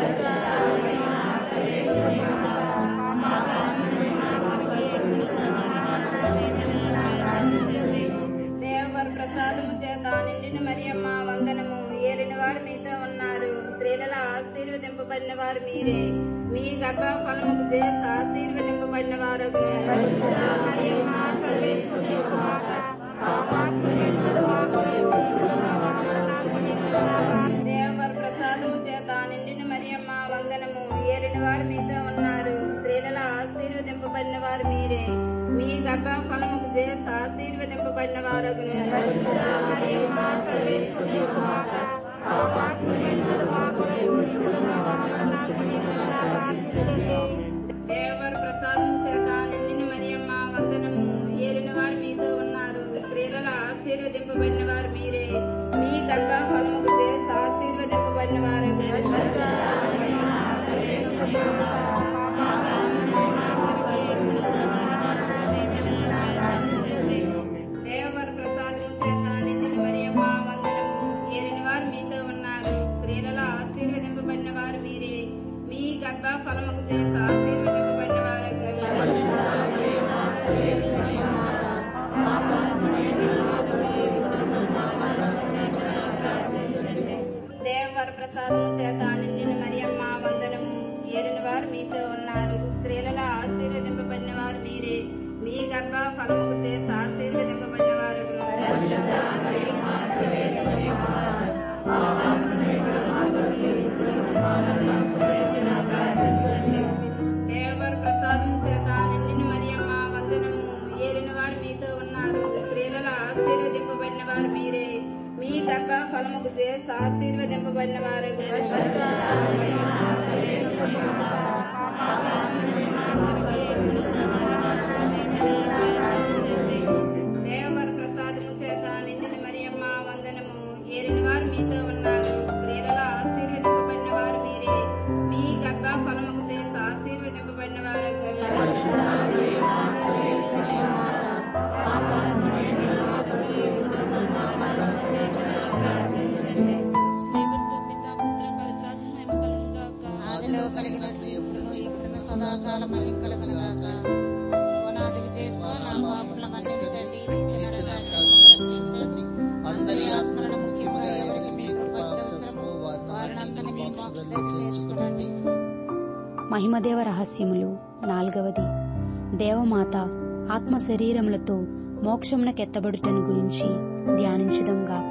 దేవర ప్రసాదము చేత నిండిన మరియమ్మ వందనము ఏలిన వారు మీతో ఉన్నారు స్త్రీలలో ఆశీర్వదింపబడిన వారు మీరే మీ గర్భ ఫలముకు చేసి ఆశీర్వదింపబడిన వారు దేవర ప్రసాదము చేత నిండిన మరియమ్మ వందనము ఏలిన వారు మీతో ఉన్నారు స్త్రీలలో ఆశీర్వదింపబడిన వారు మీరే మీ గర్భ ఫలముకు చేసి ఆశీర్వదింపబడిన వారు దేవవర ప్రసాదం చేత నిండిన మరియమ్మ వందనము ఏలిన వారు మీతో ఉన్నారు స్త్రీలలో ఆశీర్వదింపబడిన వారు మీరే మీ గర్భ ఫలముకు చేసి ఆశీర్వదింపబడిన వారు దేవవర ప్రసాదం చేత నిండిన మరియమ్మ వందనము ఏలిన వారు మీతో ఉన్నారు స్త్రీలలో ఆశీర్వదింపబడిన వారు మీరే మీ గర్భ ఫలముకు చేసి ఆశీర్వదింపబడిన వారు దేవర ప్రసాదం చేత నిండిన మరియమ్మ వందనము ఏలిన వారు మీతో ఉన్నారు స్త్రీలలో ఆశీర్వదింపబడిన వారు మీరే మీ గర్భ ఫలముకు చేసి ఆశీర్వదింపబడిన వారు దేవర ప్రసాదము చేత నిండిన మరియమ్మ వందనము ఏలిన వారు మీతో ఉన్నారు స్త్రీలలో ఆశీర్వదింపబడిన వారు మీరే మీ గర్భ ఫలముకు చేసి ఆశీర్వదింపబడిన వారు స్నేహితులతో పితా పుత్ర పవిత్రాత్మ మహిమ కలుగును గాక ఆదిలో కలిగినట్లు ఎప్పుడును ఎప్పుడును సదాకాలం మహిమ కలుగునుగాక పునాది విజయస్వ నా పాపముల మన్నించండి నిత్య నరకాగ్ని రక్షించండి అందరి ఆత్మలను ముఖ్యముగా ఎవరికి మీ కృప అవసరమో వారిని మీ మోక్షంలో చేర్చుకునండి మహిమదేవ రహస్యములు నాల్గవది దేవమాత ఆత్మ శరీరములతో మోక్షమునకెత్తబడుటను గురించి ధ్యానించుదాం గాక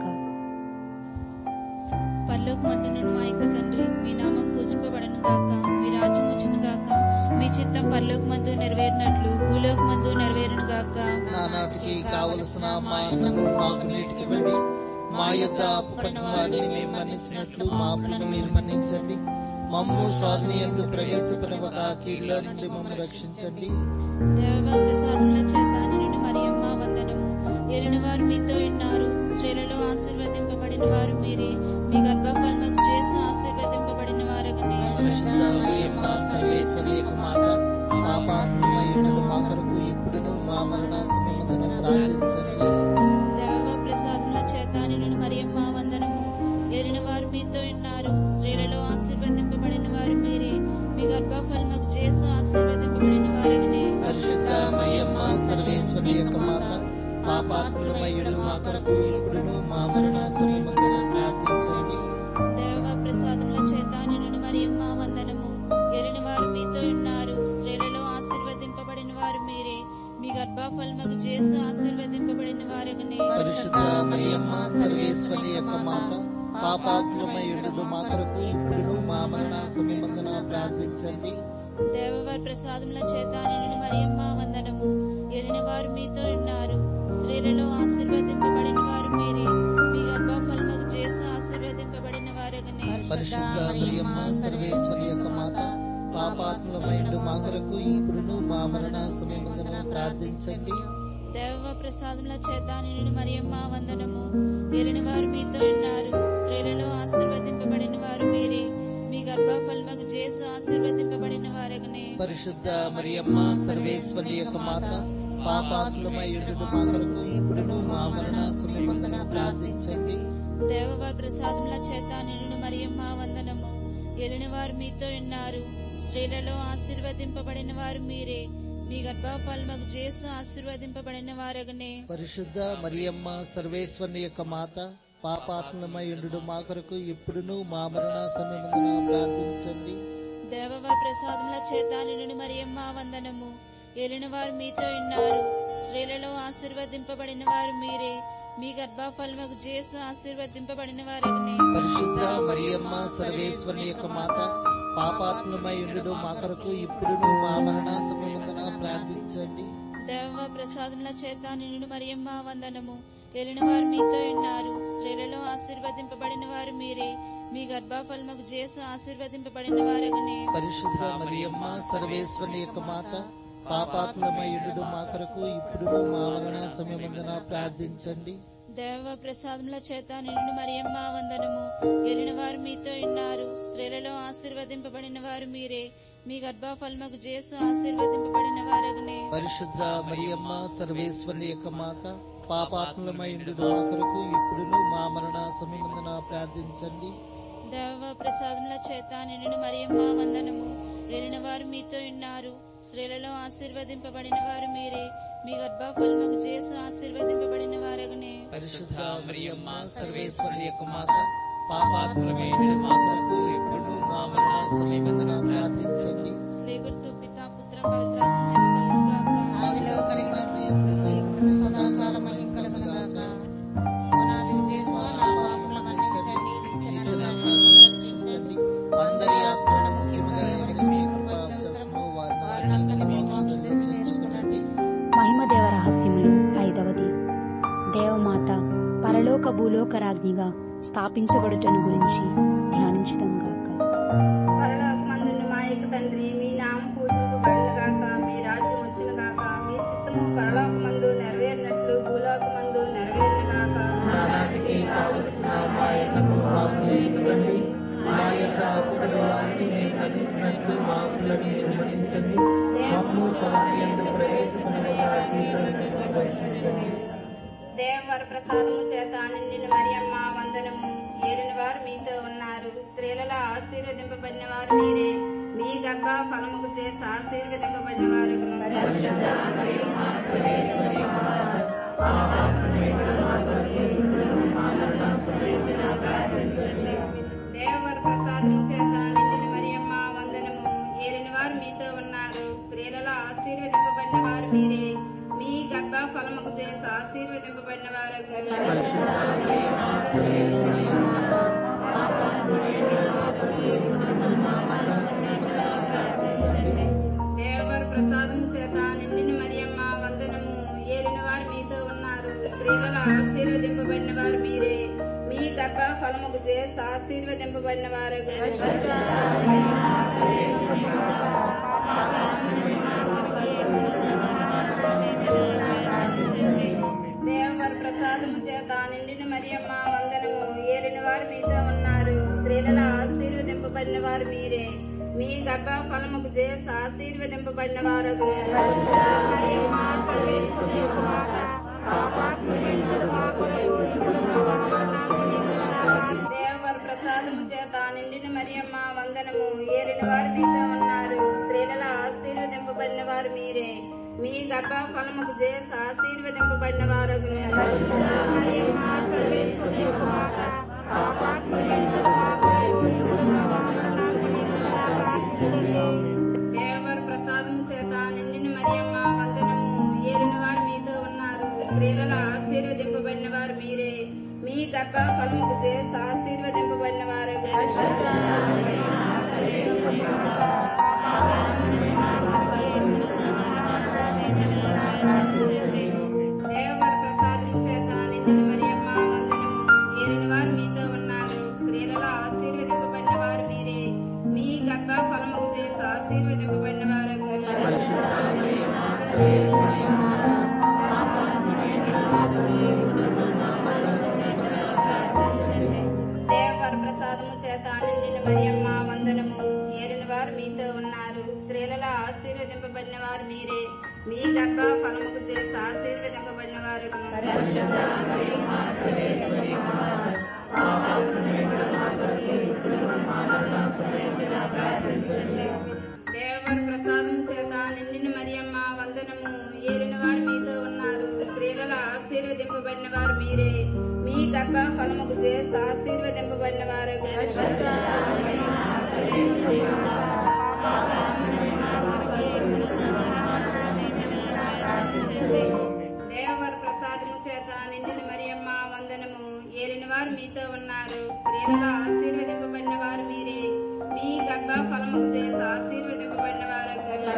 పరలోక మందున మా యొక్క తండ్రి మీ నామం పూజింపబడను గాక మీ రాజ్యం వచ్చును గాక మీ చిత్తం పరలోక మందు నెరవేరినట్లు భూలోక మందు నెరవేరును గాక నానాటికి కావలసిన మా అన్నము మాకు నీటికి ఇవ్వండి మా యొద్ద అప్పుపడిన వారిని మేము మన్నించినట్లు మా అప్పులను మీరు మన్నించండి మమ్ము స్వాధీన ఎందు ప్రవేశపడవక కీడులో నుండి మమ్మల్ని రక్షించండి దేవ ప్రసాదముల చేత నిన్ను మరియమ్మ వందనము ఎరిన వారు మీతో ఉన్నారు స్త్రీలలో ఆశీర్వదింపబడిన వారు మీరే మీ గర్భఫలముకు చేసి ఆశీర్వదింపబడిన వారగనే పరిశుద్ధ మరియమ్మ సర్వేశ్వరి యొక్క మాత పాపాత్మయుడు మా కొరకు ఇప్పుడును మా మరణ సమయమున ప్రార్థించండి దేవ ప్రసాదముల చేత నిన్ను మరియమ్మ వందనము ఎరిన వారు మీతో ఉన్నారు స్త్రీలలో ఆశీర్వదింపబడిన వారు మీరే మీ గర్భఫలముకు చేసి ఆశీర్వదింపబడిన వారగనే పరిశుద్ధ మరియమ్మ సర్వేశ్వరి యొక్క మాత పాపాత్మయుడు మా కొరకు ఇప్పుడును మా మరణ సమయమున ప్రార్థించండి దేవ ప్రసాదముల చేత నిన్ను మరియమ్మ వందనము ఎరిన వారు మీతో ఉన్నారు స్త్రీలలో ఆశీర్వదింపబడిన వారు మీరే మీ గర్భఫలముకు చేసి ఆశీర్వదింపబడిన వారగనే పరిశుద్ధ మరియమ్మ సర్వేశ్వరి యొక్క మాత పాపాత్మయుడు మా కొరకు ఇప్పుడును మా మరణ సమయమున ప్రార్థించండి దేవవారి ప్రసాదముల చేత నిన్ను మరియమ్మ వందనము ఎరిన వారు మీతో ఉన్నారు స్త్రీలలో ఆశీర్వదింపబడిన వారు మీరే మీ గర్భఫలముకు చేసి ఆశీర్వదింపబడిన వారగనే పరిశుద్ధ మరియమ్మ సర్వేశ్వరి యొక్క మాత పాపాత్మయుడు మా కొరకు ఇప్పుడును మా మరణ సమయమున ప్రార్థించండి దేవ ప్రసాదముల చేత నిన్ను మరియమ్మ వందనము ఎరిన వారు మీతో ఉన్నారు స్త్రీలలో ఆశీర్వదింపబడిన వారు మీరే మీ గర్భఫలముకు చేసి ఆశీర్వదింపబడిన వారగనే పరిశుద్ధ మరియమ్మ సర్వేశ్వరి యొక్క మాత పాపాత్మయుడు మా కొరకు ఇప్పుడును మా మరణ సమయమున ప్రార్థించండి దేవవారి ప్రసాదముల చేత నిన్ను మరియమ్మ వందనము ఎరిన వారు మీతో ఉన్నారు స్త్రీలలో ఆశీర్వదింపబడిన వారు మీరే మీ గర్భఫలముకు చేసి ఆశీర్వదింపబడిన వారగనే పరిశుద్ధ మరియమ్మ సర్వేశ్వరుని యొక్క మాత పాపాత్మయుడు మా కొరకు ఇప్పుడును మా మరణ సమయమున ప్రార్థించండి దేవవారి ప్రసాదముల చేత నిన్ను మరియమ్మ వందనము ఎలిన వారు మీతో ఉన్నారు స్త్రీలలో ఆశీర్వదింపబడిన వారు మీరే మీ గర్భఫలముకు చేసి ఆశీర్వదింపబడిన వారగనే పరిశుద్ధ మరియమ్మ సర్వేశ్వరుని యొక్క మాత పాపాత్మయుడు మా కొరకు ఇప్పుడును మా మరణ సమయమున ప్రార్థించండి దేవ ప్రసాదముల చేత నిన్ను మరియమ్మ వందనము ఎలిన వారు మీతో ఉన్నారు స్త్రీలలో ఆశీర్వదింపబడిన వారు మీరే మీ గర్భఫలముకు చేసి ఆశీర్వదింపబడిన వారగనే పరిశుద్ధ మరియమ్మ సర్వేశ్వరుని యొక్క మాత పాపాత్మయుడు మా కొరకు ఇప్పుడును మా మరణ సమయమున ప్రార్థించండి దేవ ప్రసాదముల చేత నిన్ను మరియమ్మ వందనము ఎలిన వారు మీతో ఉన్నారు స్త్రీలలో ఆశీర్వదింపబడిన వారు మీరే మీ గర్భఫలముకు చేసు ఆశీర్వదింపబడిన వారగునే పరిశుద్ధ మరియమ్మ సర్వేశ్వరుని యొక్క మాత పాపాత్మలమైండు మా కొరకు ఇప్పుడును మా మరణ సమయమందున ప్రార్థించండి దేవ ప్రసాదముల చేత నిన్ను మరియమ్మ వందనము ఎరిన వారు మీతో ఉన్నారు స్త్రీలలో ఆశీర్వదింపబడిన వారు మీరే మీ గర్భఫలముకు చేసు ఆశీర్వదింపబడిన వారగునే పరిశుద్ధ మరియమ్మ సర్వేశ్వరుని యొక్క మాత పాపాత్మలమైండు మా కొరకు ఇప్పుడును మా మరణ సమయమందున ప్రార్థించండి స్నేహితు పిత పుత్ర పవిత్రాత్మ గాక ఆదిలో కలిగినట్లు ఎప్పుడును ఎప్పుడు సదాకాలం మహిమ కలుగునుగాక పునాది విజయస్వ నా పాపముల మన్నించండి నిత్య నరకాగ్ని రక్షించండి అందరి ఆత్మలను ముఖ్యముగా ఎవరికి మీ కృప అవసరమో వారిని మీ మోక్షం చేర్చుకునండి మహిమదేవ రహస్యములు ఐదవది దేవమాత పరలోక భూలోక రాజ్ఞిగా స్థాపించబడుటను గురించి ధ్యానించుదాం గాక పరలోకమందున్న మా యొక్క తండ్రి మీ నామం పూజింపబడును గాక మీ రాజ్యం వచ్చును గాక మీ చిత్తము పరలోకమందు నెరవేరినట్లు భూలోకమందు నెరవేరును గాక నానాటికి కావలసిన మా యొక్క పాపములను ఎత్తుకండి మా యొక్క అప్పుల వారిని మేము ఖండించినట్లు మా అప్పులను నిర్మలించండి మమ్ము స్వామి ఎందు ప్రవేశపడిన రక్షించండి దేవవర ప్రసాదము చేత నిండిన మరియమ్మ వందనము ఏలిన వారు మీతో ఉన్నారు స్త్రీలలో ఆశీర్వదింపబడిన వారు మీరే మీ గర్భ ఫలముకు చేసి ఆశీర్వదింపబడిన వారు దేవవర ప్రసాదము చేత నిండిన మరియమ్మ వందనము ఏలిన వారు మీతో ఉన్నారు స్త్రీలలో ఆశీర్వదింపబడిన వారు మీరే మీ గర్భ ఫలముకు చేసి ఆశీర్వదింపబడిన వారు దేవవర ప్రసాదం చేత నిండిన మరియమ్మ వందనము ఏలిన వారు మీతో ఉన్నారు స్త్రీలలో ఆశీర్వదింపబడిన వారు మీరే మీ గర్భ ఫలముకు చేసి ఆశీర్వదింపబడిన వారు దేవవర ప్రసాదము చేత నిండిన మరియమ్మ వందనము ఏలిన వారు మీతో ఉన్నారు స్త్రీలలో ఆశీర్వదింపబడిన వారు మీరే మీ గర్భ ఫలముకు చేసి ఆశీర్వదింపబడిన వారు దేవవర ప్రసాదము చేత నిండిన మరియమ్మ వందనము ఏలిన వారు మీతో ఉన్నారు స్త్రీలలో ఆశీర్వదింపబడిన వారు మీరే మీ గర్భ ఫలముకు చేసి ఆశీర్వదింపబడిన వారు దేవవర ప్రసాదము చేత నిండిన మరియమ్మ వందనము ఏలిన వారు మీతో ఉన్నారు స్త్రీలలో ఆశీర్వదింపబడిన వారు మీరే మీ గర్భ ఫలముకు చేసి ఆశీర్వదింపబడిన వారు దేవవర ప్రసాదము చేత నిండిన మరియమ్మ వందనము ఏలిన వారు మీతో ఉన్నారు స్త్రీలలో ఆశీర్వదింపబడిన వారు మీరే మీ గర్భ ఫలముకు చేసి ఆశీర్వదింపబడిన వారు దేవవర ప్రసాదము చేత నిండిన మరియమ్మ వందనము ఏలిన వారు మీతో ఉన్నారు స్త్రీలలో ఆశీర్వదింపబడిన వారు మీరే మీ గర్భ ఫలముకు చేసి ఆశీర్వదింపబడిన వారు దేవవర ప్రసాదం చేత నిండిన మరియమ్మ వందనము ఏలిన వారు మీతో ఉన్నారు స్త్రీలలో ఆశీర్వదింపబడిన వారు మీరే మీ గర్భ ఫలముకు చేసి ఆశీర్వదింపబడిన వారు దేవవర ప్రసాదము చేత నిండిన మరియమ్మ వందనము ఏలిన వారు మీతో ఉన్నారు స్త్రీలలో ఆశీర్వదింపబడిన వారు మీరే మీ గర్భ ఫలముకు చేసి ఆశీర్వదింపబడిన వారు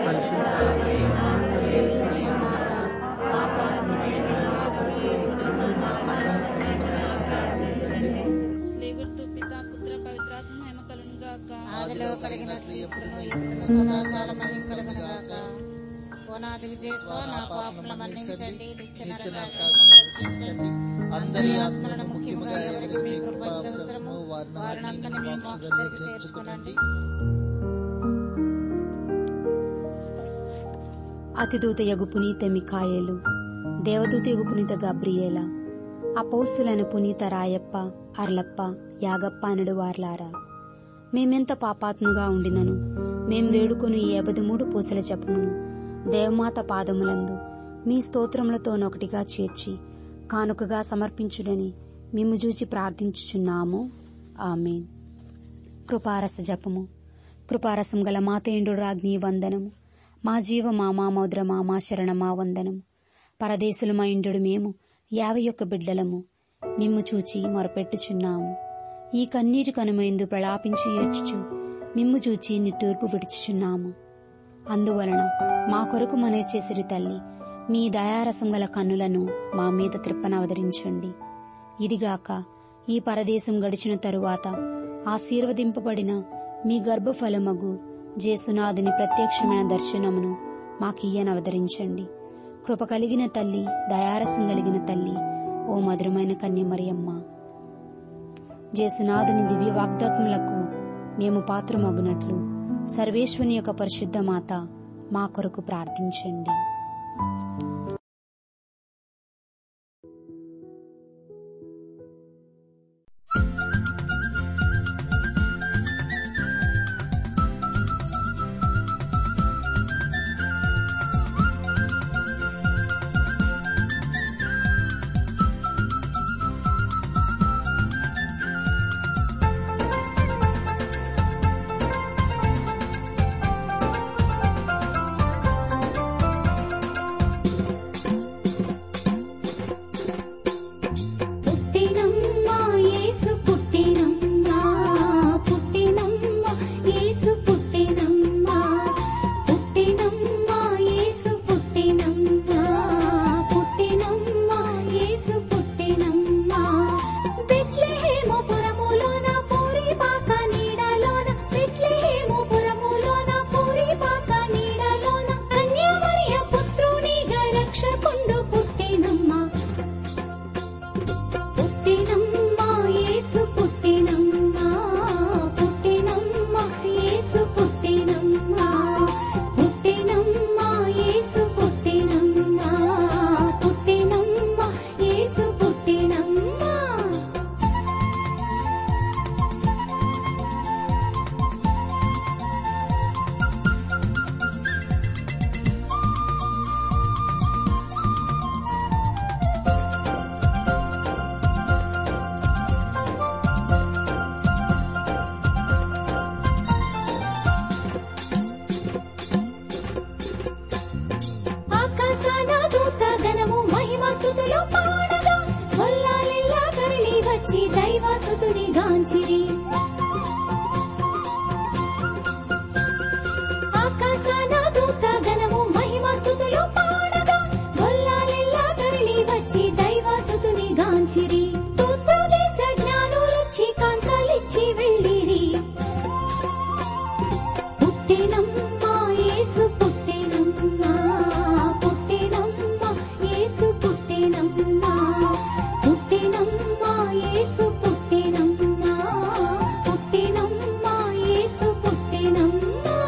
స్నేహితు పిత పుత్ర పవిత్రాత్మ మహిమ కలుగును గాక ఆదిలో కలిగినట్లు ఎప్పుడును ఎప్పుడును సదాకాలం మహిమ కలుగునుగాక పునాది విజయస్వ నా పాపముల మన్నించండి నిత్య నరకాగ్ని రక్షించండి అందరి ఆత్మలను ముఖ్యముగా ఎవరికి మీ కృప అవసరమో వారిని అందరినీ మీ మోక్ష చేర్చుకునండి అతిదూత యగు పునీత మికాయేలు దేవదూత యగు పునీత గబ్రియేల అపౌస్తులైన పునీత రాయప్ప అర్లప్ప యాగప్ప అనడు వార్లారా మేమెంత పాపాత్ముగా ఉండినను మేం వేడుకొని ఈ ఎబది మూడు పూసల జపమును దేవమాత పాదములందు మీ స్తోత్రములతోనొకటిగా చేర్చి కానుకగా సమర్పించుడని మిమ్ము చూచి ప్రార్థించుచున్నాము ఆమెన్ కృపారస జపము కృపారసం గల మాతేండు రాజ్ఞి వందనము మా జీవ మా మా మౌద్ర మా మా శరణ మా వందనము పరదేశులు మా ఇండు మేము యాభై ఒక్క బిడ్డలము మిమ్ము చూచి మొరపెట్టుచున్నాము ఈ కన్నీటి కనుమైందు ప్రలాపించి ఏడ్చుచు మిమ్ము చూచి నిట్టూర్పు విడుచుచున్నాము అందువలన మా కొరకు మనే చేసిరి తల్లి మీ దయారసం గల కన్నులను మా మీద త్రిప్పనవదరించండి ఇదిగాక ఈ పరదేశం గడిచిన తరువాత ఆశీర్వదింపబడిన మీ గర్భఫలమగు జేసునాథుని ప్రత్యక్షమైన దర్శనమును మాకియ్యనవదరించండి కృప కలిగిన తల్లి దయారసం కలిగిన తల్లి ఓ మధురమైన కన్యమరియమ్మ జేసునాథుని దివ్య వాగ్దాత్ములకు మేము పాత్రమగునట్లు సర్వేశ్వని యొక్క పరిశుద్ధ మాత మా కొరకు ప్రార్థించండి పుట్టినమ్మా యేసు పుట్టినమ్మా పుట్టినమ్మా యేసు పుట్టినమ్మా పుట్టినమ్మా యేసు పుట్టినమ్మా పుట్టినమ్మా యేసు పుట్టినమ్మా బెత్లెహేము పురములోన పూరి పాక నీడలోన బెత్లెహేము పురములోన పూరి పాక నీడలోన కన్యామరియ పుత్రునిగా రక్షకుండు పుట్టినమ్మా పుట్టినమ్మా యేసు పుట్టినమ్మా పుట్టినమ్మా యేసు పుట్టినమ్మా పుట్టినమ్మా యేసు పుట్టినమ్మా పుట్టినమ్మా యేసు పుట్టినమ్మా ఆకాశాన దూత గణము మహిమస్తుతులు పాడగా కొల్లాలెల్లా తరలి వచ్చి దైవాసుతుని గాంచిరి ఆకాశాన దూత గణము మహిమస్తుతులు పాడగా కొల్లాలెల్లా తరలి వచ్చి దైవాసుతుని గాంచిరి తూర్పు దేశ జ్ఞానులొచ్చి కాంతలిచ్చి వెళ్ళిరి పుట్టినమ్మా యేసు పుట్టినమ్మా పుట్టినమ్మా యేసు పుట్టినమ్మా పుట్టినమ్మా యేసు పుట్టినమ్మా పుట్టినమ్మా యేసు పుట్టినమ్మా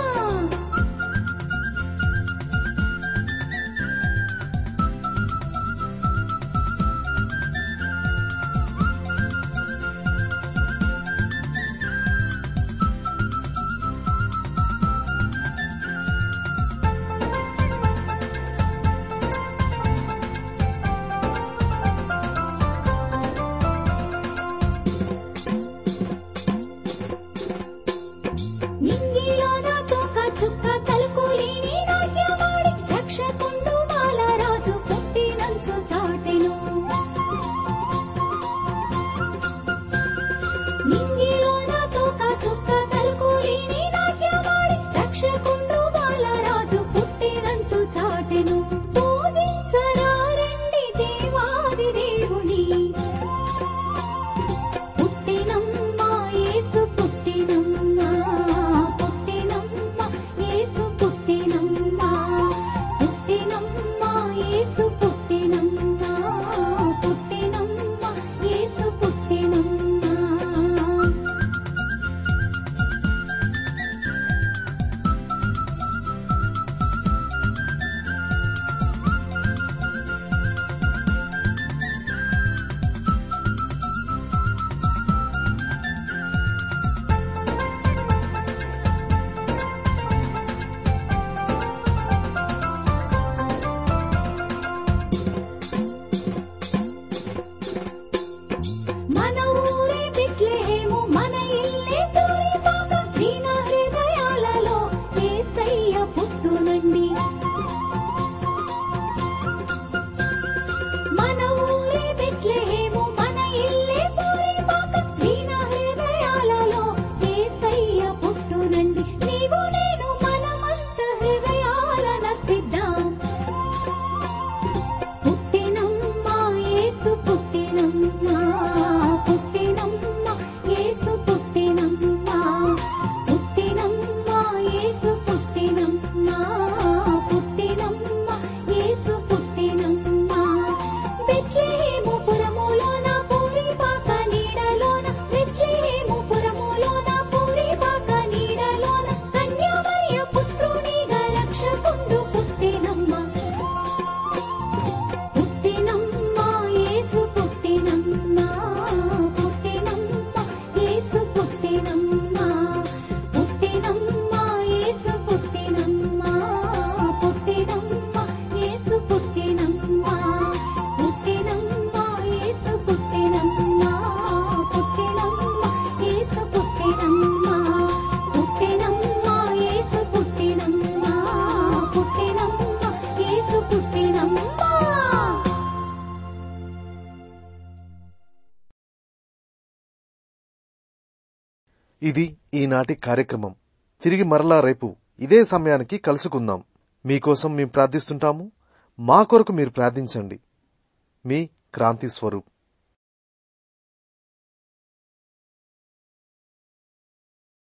ఇది ఈనాటి కార్యక్రమం తిరిగి మరలా రేపు ఇదే సమయానికి కలుసుకుందాం మీకోసం మేము ప్రార్థిస్తుంటాము మా కొరకు మీరు ప్రార్థించండి మీ క్రాంతి స్వరూప్